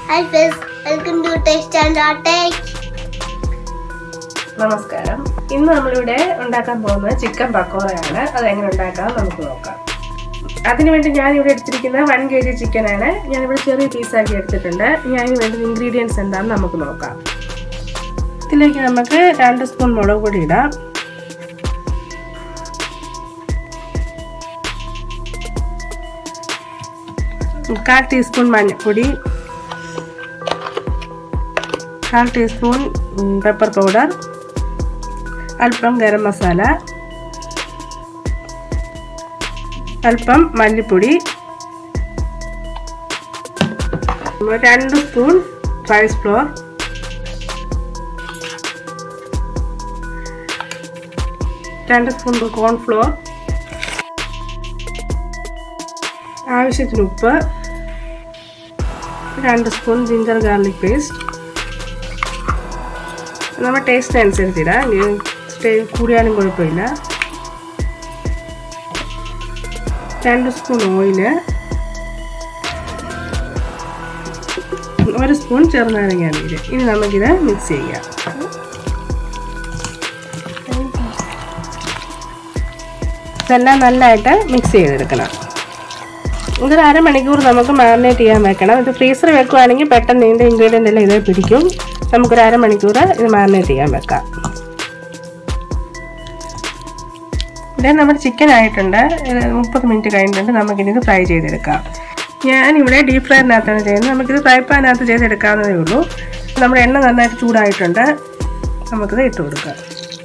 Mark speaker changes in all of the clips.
Speaker 1: Hi friends, welcome to Taste and Take.
Speaker 2: നമസ്കാരം ഇന്ന് നമ്മളിവിടെ ഉണ്ടാക്കാൻ പോകുന്നത് ചിക്കൻ പക്കോറയാണ് അത് എങ്ങനെ ഉണ്ടാക്കാം നമുക്ക് നോക്കാം അതിനുവേണ്ടി ഞാൻ ഇവിടെ എടുത്തിരിക്കുന്ന വൺ കെ ജി ചിക്കനാണ് ഞാനിവിടെ ചെറിയ പീസാക്കി എടുത്തിട്ടുണ്ട് ഞാൻ അതിന് വേണ്ട ഇൻഗ്രീഡിയൻസ് എന്താണെന്ന് നമുക്ക് നോക്കാം ഇതിലേക്ക് നമുക്ക് രണ്ട് സ്പൂൺ മുളക് പൊടി ഇടാം കാൽ ടീസ്പൂൺ മഞ്ഞൾപ്പൊടി കാൽ ടീസ്പൂൺ പെപ്പർ പൗഡർ അല്പം ഗരം മസാല അല്പം മല്ലിപ്പൊടി രണ്ട് സ്പൂൺ റൈസ് ഫ്ലോർ രണ്ട് സ്പൂൺ കോൺഫ്ലോർ ആവശ്യത്തിന് ഉപ്പ് രണ്ട് സ്പൂൺ ജിഞ്ചർ ഗാർലിക് പേസ്റ്റ് നമ്മുടെ ടേസ്റ്റ് അനുസരിച്ച് ഇടാം കൂടിയാലും കുഴപ്പമില്ല രണ്ട് സ്പൂൺ ഓയില് ഒരു സ്പൂൺ ചെറുനാരങ്ങ നീര് ഇനി നമുക്കിത് മിക്സ് ചെയ്യാം ഇതെല്ലാം നല്ലതായിട്ട് മിക്സ് ചെയ്തെടുക്കണം ഇതൊരു അരമണിക്കൂർ നമുക്ക് മാറിനേറ്റ് ചെയ്യാൻ വെക്കണം ഇത് ഫ്രീസറിൽ വെക്കുവാണെങ്കിൽ പെട്ടെന്ന് ഇതിൻ്റെ ഇൻഗ്രീഡിയൻ്റ് എല്ലാം ഇതേ പിടിക്കും നമുക്കൊരു അരമണിക്കൂർ ഇത് മാറിനേറ്റ് ചെയ്യാൻ വെക്കാം ഇവിടെ നമ്മുടെ ചിക്കൻ ആയിട്ടുണ്ട് മുപ്പത് മിനിറ്റ് കഴിഞ്ഞിട്ടുണ്ട് നമുക്കിനി ഇത് ഫ്രൈ ചെയ്തെടുക്കാം ഞാനിവിടെ ഡീപ് ഫ്രൈറിനകത്താണ് ചെയ്യുന്നത് നമുക്കിത് ഫ്രൈ പാനകത്ത് ചെയ്തെടുക്കാവുന്നതേ ഉള്ളൂ നമ്മുടെ എണ്ണ നന്നായിട്ട് ചൂടായിട്ടുണ്ട് നമുക്കിത് ഇട്ട് കൊടുക്കാം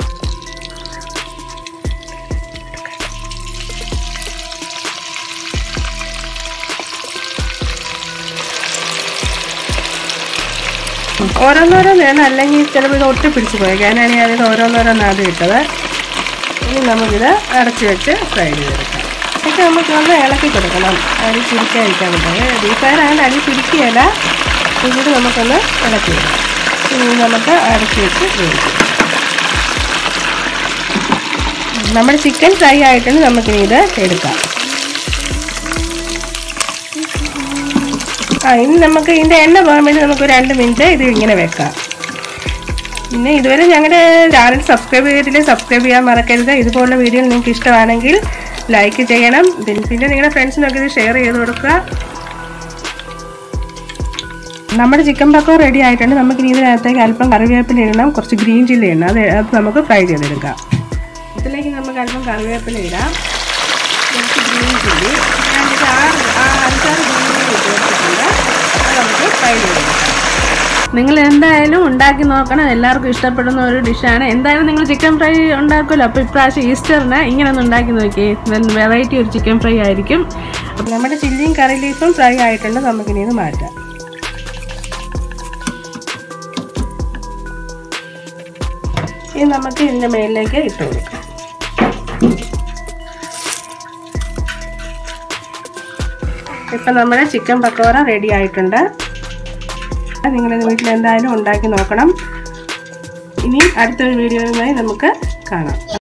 Speaker 2: ഓരോന്നോരോന്ന് വേണം അല്ലെങ്കിൽ ചിലപ്പോൾ ഇത് ഒട്ടി പിടിച്ച് പോയി ഞാനാണ് ഞാനിത് ഓരോന്നോരോന്ന് ആദ്യം ഇട്ടത് ഇനി നമുക്കിത് അടച്ച് വെച്ച് ഫ്രൈ ചെയ്തെടുക്കാം ഇതൊക്കെ നമുക്ക് ഒന്ന് ഇളക്കി കൊടുക്കണം അരി പിടിക്കാതിരിക്കാൻ പറ്റുന്നത് ഡീപ് ഫ്രൈ ആയതുകൊണ്ട് അരി പിടിക്കുകയില്ല ഇത് നമുക്കൊന്ന് ഇളക്കി വെക്കാം ഇനി നമുക്ക് അടച്ച് വെച്ച് വേവിക്കാം നമ്മുടെ ചിക്കൻ ഫ്രൈ ആയിട്ടുണ്ട് നമുക്കിനി ഇത് എടുക്കാം ആ ഇനി നമുക്ക് ഇതിൻ്റെ എണ്ണ പോകാൻ വേണ്ടി നമുക്ക് രണ്ട് മിനിറ്റ് ഇത് ഇങ്ങനെ വെക്കാം പിന്നെ ഇതുവരെ ഞങ്ങളുടെ ചാനൽ സബ്സ്ക്രൈബ് ചെയ്തിട്ടില്ലേ സബ്സ്ക്രൈബ് ചെയ്യാൻ മറക്കരുത് ഇതുപോലുള്ള വീഡിയോ നിങ്ങൾക്ക് ഇഷ്ടമാണെങ്കിൽ ലൈക്ക് ചെയ്യണം പിന്നെ നിങ്ങളുടെ ഫ്രണ്ട്സിനൊക്കെ ഇത് ഷെയർ ചെയ്ത് കൊടുക്കുക നമ്മുടെ ചിക്കൻ പക്കോ റെഡി ആയിട്ടുണ്ട് നമുക്ക് ഇനി ഇതിനകത്തേക്ക് അല്പം കറിവേപ്പില ഇടണം കുറച്ച് ഗ്രീൻ ചില്ലി ഇടണം അത് അത് നമുക്ക് ഫ്രൈ ചെയ്തെടുക്കാം ഇതിലേക്ക് നമുക്ക് അല്പം കറിവേപ്പില ഇടാം കുറച്ച് ഗ്രീൻ ചില്ലി ഞാനിത് ആറ് ആ അഞ്ചാറ് ഗ്രീൻ ചില്ലി ഇട്ട് വെച്ചിട്ടുണ്ട് അത് നമുക്ക് ഫ്രൈ ചെയ്തെടുക്കാം നിങ്ങൾ എന്തായാലും ഉണ്ടാക്കി നോക്കണം എല്ലാവർക്കും ഇഷ്ടപ്പെടുന്ന ഒരു ഡിഷാണ് എന്തായാലും നിങ്ങൾ ചിക്കൻ ഫ്രൈ ഉണ്ടാക്കുമല്ലോ അപ്പോൾ ഇപ്രാവശ്യം ഈസ്റ്ററിന് ഇങ്ങനെ ഒന്ന് ഉണ്ടാക്കി നോക്കിയേ വെറൈറ്റി ഒരു ചിക്കൻ ഫ്രൈ ആയിരിക്കും അപ്പോൾ നമ്മുടെ ചില്ലിയും കറി ലീഫും ഫ്രൈ ആയിട്ടുണ്ട് നമുക്കിനി ഇത് മാറ്റാം ഇനി നമുക്ക് ഇതിൻ്റെ മേലിലേക്ക് ഇട്ട് കൊടുക്കാം ഇപ്പം നമ്മുടെ ചിക്കൻ പക്കോറ റെഡി ആയിട്ടുണ്ട് നിങ്ങളിത് വീട്ടിൽ എന്തായാലും ഉണ്ടാക്കി നോക്കണം ഇനി അടുത്തൊരു വീഡിയോയുമായി നമുക്ക് കാണാം